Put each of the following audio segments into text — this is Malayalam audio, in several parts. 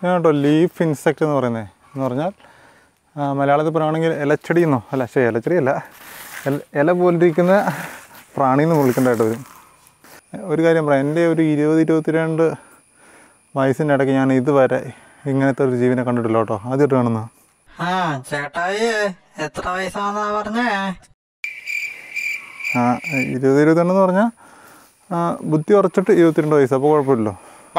ഇതിനാണ് കേട്ടോ ലീഫ് ഇൻസെക്റ്റ് എന്ന് പറയുന്നത് എന്ന് പറഞ്ഞാൽ ആ, മലയാളത്തിൽ പറയുകയാണെങ്കിൽ ഇലച്ചെടി എന്നോ അല്ല ശരി ഇലച്ചെടി അല്ല ഇല- ഇല പോലിരിക്കുന്ന പ്രാണി എന്ന് വിളിക്കേണ്ടതായിട്ട് വരും ഒരു കാര്യം പറയാം എൻ്റെ ഒരു ഇരുപത് ഇരുപത്തിരണ്ട് വയസ്സിൻ്റെ ഇടയ്ക്ക് ഞാൻ ഇതുവരെ ഇങ്ങനത്തെ ഒരു ജീവനെ കണ്ടിട്ടില്ല കേട്ടോ ആദ്യമായിട്ട് കാണുന്ന ആ ചേട്ടായി എത്ര വയസ്സാന്നാ പറഞ്ഞേ ആ ഇരുപത് ഇരുപത്തിരണ്ടെന്ന് പറഞ്ഞാൽ ആ, ബുദ്ധി ഉറച്ചിട്ട് ഇരുപത്തിരണ്ട് വയസ്സ് അപ്പോൾ കുഴപ്പമില്ലല്ലോ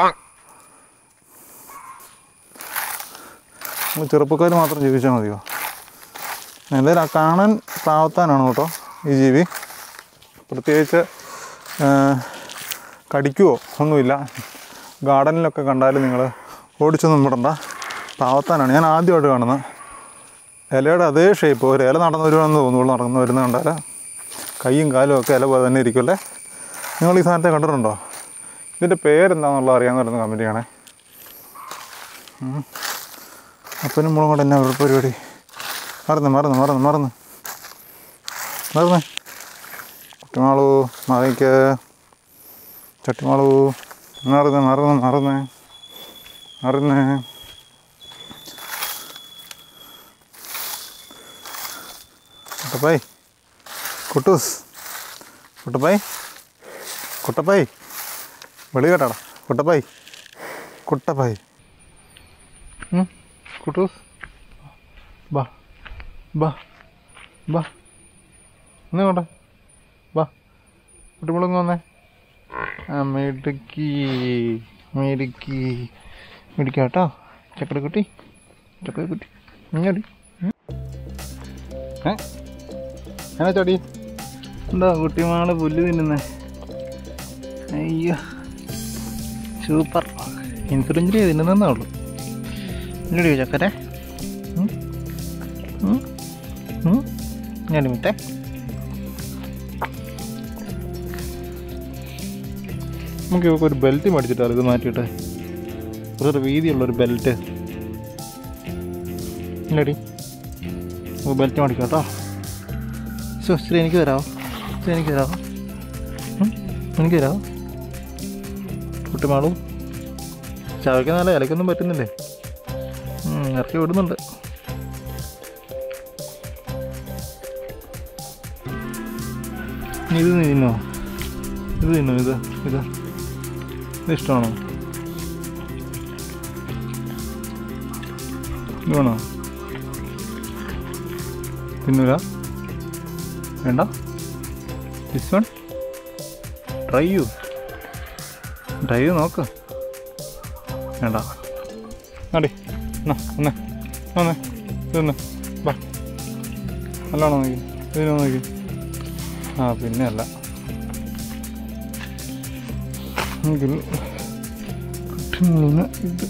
നമ്മൾ ചെറുപ്പക്കാർ മാത്രം ജീവിച്ചാൽ മതിയോ എന്തായാലും ആ കാണാൻ പ്രാവത്താനാണ് കേട്ടോ ഈ ജീവി പ്രത്യേകിച്ച് ആ, കടിക്കുവോ ഒന്നുമില്ല ഗാർഡനിലൊക്കെ കണ്ടാൽ നിങ്ങൾ ഓടിച്ചൊന്നും വിടണ്ട പ്രാവത്താനാണ് ഞാൻ ആദ്യമായിട്ട് കാണുന്നത് ഇലയുടെ അതേ ഷേപ്പ് ഒരു ഇല നടന്നു വരുവാണെന്ന് തോന്നുള്ളൂ നടന്നു വരുന്ന കണ്ടാൽ കൈയും കാലും ഒക്കെ ഇല പോലെ തന്നെ ഇരിക്കുമല്ലേ നിങ്ങൾ ഈ സാധനത്തെ കണ്ടിട്ടുണ്ടോ ഇതിൻ്റെ പേരെന്താണെന്നുള്ളത് അറിയാമെന്ന് കമൻറ്റ് ചെയ്യണേ ഉം. അപ്പനും മോളും കൂടെ എന്നാ ഒരു പരിപാടി മറന്ന് മറന്ന് മറന്ന് മറന്ന് മറന്ന് ചട്ടിമാളു മറിക്ക് ചട്ടിമാളു മറന്ന് മറന്ന് മറന്ന് മറന്ന് കുട്ടപ്പായി കുട്ടൂസ് കുട്ടപ്പായി കുട്ടപ്പായി വെളി കേട്ടാടാ കുട്ടപ്പായി കുട്ടപ്പായി ഉം, കുട്ടൂസ് ബാ ബാ ബാ ഇന്ന് കൊണ്ട ബാ കുട്ടിമുളങ്ങ് വന്നേ ആ മിടുക്കി മിടുക്കി മിടുക്കി കേട്ടോ ചക്കര കുട്ടി ചക്കര കുട്ടി ഇങ്ങോട്ട് ഏ എന്നാ ചടി എന്താ കുട്ടിമാള് പുല്ല് തിന്നുന്നേ അയ്യോ സൂപ്പർ ഇൻസുലിഞ്ചിരി തിന്നുന്നേ ഉള്ളൂ ഇല്ലടിയോ ചക്കരെ ഞാൻ മിട്ടെ നമുക്ക് ഇവർക്ക് ഒരു ബെൽറ്റ് മേടിച്ചിട്ടാണ് ഇത് മാറ്റിയിട്ട് കുറച്ചൊരു വീതിയുള്ളൊരു ബെൽറ്റ് ഇല്ലടി നമുക്ക് ബെൽറ്റ് മേടിക്കാം കേട്ടോ ശോ ശരി എനിക്ക് തരാമോ ശരി എനിക്ക് തരാമോ ഉം? എനിക്ക് തരാമോ കുട്ടിമാളും ചവയ്ക്ക് നല്ല ഇലക്കൊന്നും പറ്റുന്നില്ലേ ഉം, ഇറക്കി വിടുന്നുണ്ട് ഇനി ഇത് നീ തിന്നോ ഇത് തിന്നോ ഇത് ഇത് ഇത് ഇഷ്ടമാണോ ഇത് വേണോ തിന്നൂല വേണ്ട this one try you try ചെയ്ത് നോക്ക് വേണ്ട അടി എന്നാ ഒന്നേ ഒന്നേ ഇതൊന്ന് ബാ നല്ലോണം നോക്കി ഇതിനോ നോക്കി ആ പിന്നെ അല്ല എങ്കിൽ കുട്ടിന് ഇത്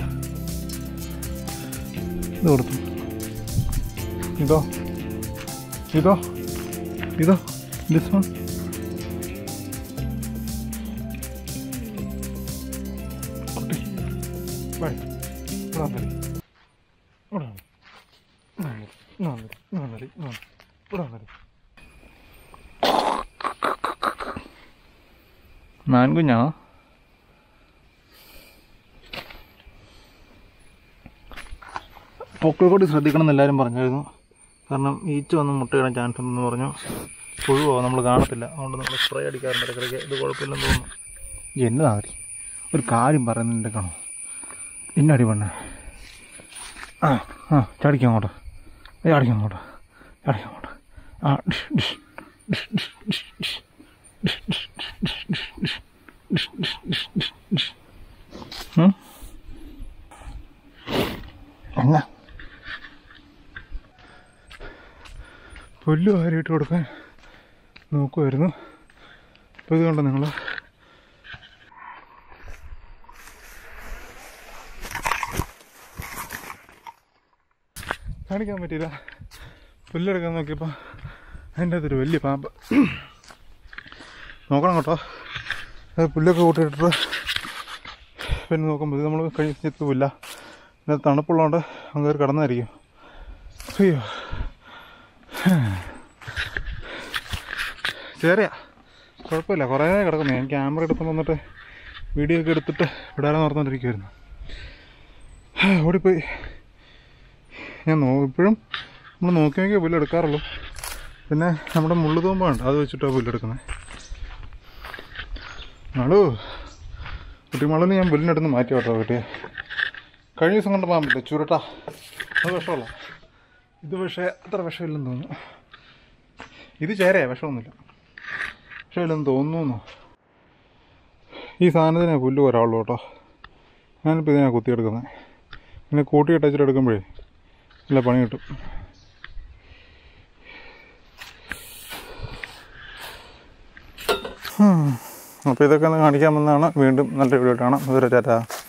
ഇത് കൊടുത്തു ഇതോ ഇതോ ഇതോ ദിസ് വൺ കുട്ടി ബൈ ഇവിടെ വന്നടി ഇവിടെ വന്ന് ഇവിടെ വന്നടി ഇവിടെ വന്നടി ഇവിടെ വന്നടി മാൻകുഞ്ഞാ പൊക്കിൾക്കൊടി ശ്രദ്ധിക്കണം എന്ന് എല്ലാവരും പറഞ്ഞായിരുന്നു കാരണം ഈച്ച വന്ന് മുട്ടയിടാൻ ചാൻസ് ഉണ്ടെന്ന് പറഞ്ഞു പുഴുവോ നമ്മൾ കാണത്തില്ല അതുകൊണ്ട് നമ്മൾ സ്പ്രേ അടിക്കാറുണ്ട് ഇടയ്ക്കിടയ്ക്ക് ഇത് കുഴപ്പമില്ലെന്ന് തോന്നുന്നു എന്നതാ മതി ഒരു കാര്യം പറയുന്നുണ്ട് കാണോ ഇന്നടി പെണ്ണേ ആ ആ ചാടിക്കാം അങ്ങോട്ട് ഏയ് ചാടിക്കാം അങ്ങോട്ട് ചാടിക്കാം അങ്ങോട്ട് ആ dish dish dish dish dish dish dish dish dish dish dish dish dish dish dish dish ഉം? എന്നാ പുല്ല് വാരിയിട്ട് കൊടുക്കാൻ നോക്കുമായിരുന്നു അപ്പോൾ ഇത് കണ്ടോ നിങ്ങൾ കാണിക്കാൻ പറ്റിയില്ല പുല്ലെടുക്കാൻ നോക്കിയപ്പോൾ അതിൻ്റെ അകത്തൊരു വലിയ പാമ്പ് നോക്കണം കേട്ടോ അത് പുല്ലൊക്കെ കൂട്ടിയിട്ടിട്ട് പിന്നെ നോക്കുമ്പോൾ ഇത് നമ്മൾ കഴിച്ചെത്തുമില്ല പിന്നെ തണുപ്പുള്ളതുകൊണ്ട് അങ്ങ് കയറി കിടന്നായിരിക്കും അയ്യോ ചേറിയ കുഴപ്പമില്ല കുറേ നേരം കിടക്കുന്നു ഞാൻ ക്യാമറ എടുത്തുകൊണ്ട് വന്നിട്ട് വീഡിയോ ഒക്കെ എടുത്തിട്ട് വിടാൻ ഓർത്തുകൊണ്ടിരിക്കുമായിരുന്നു ഓടിപ്പോയി ഞാൻ നോ ഇപ്പോഴും നമ്മൾ നോക്കി നോക്കിയേ പുല്ലെടുക്കാറുള്ളൂ പിന്നെ നമ്മുടെ മുള്ളു തൂമ്പുണ്ട് അത് വെച്ചിട്ടാണ് പുല്ലെടുക്കുന്നത് മാളു കുട്ടി മാളുവിന് ഞാൻ പുല്ലിനടുത്ത് മാറ്റി കേട്ടോ കുട്ടിയെ കഴിഞ്ഞ ദിവസം കൊണ്ട് പോകാൻ പറ്റില്ല ചുരുട്ടാ അത് വിഷമല്ല ഇത് പക്ഷേ അത്ര വിഷമില്ലെന്ന് തോന്നുന്നു ഇത് ചേരയാ വിഷമൊന്നുമില്ല വിഷമില്ലെന്ന് തോന്നുന്നു ഈ സാധനത്തിനെ പുല്ല് ഒരാളുള്ളൂ കേട്ടോ ഞാനിപ്പോൾ ഇതിനാണ് കുത്തിയെടുക്കുന്നത് പിന്നെ കൂട്ടിയിട്ട് വെച്ചിട്ട് എടുക്കുമ്പോഴേ നല്ല പണി കിട്ടും അപ്പോൾ ഇതൊക്കെ ഒന്ന് കാണിക്കാൻ വന്നതാണ് വീണ്ടും നല്ല വീഡിയോ കാണാം ഇതൊരു ചേട്ടാ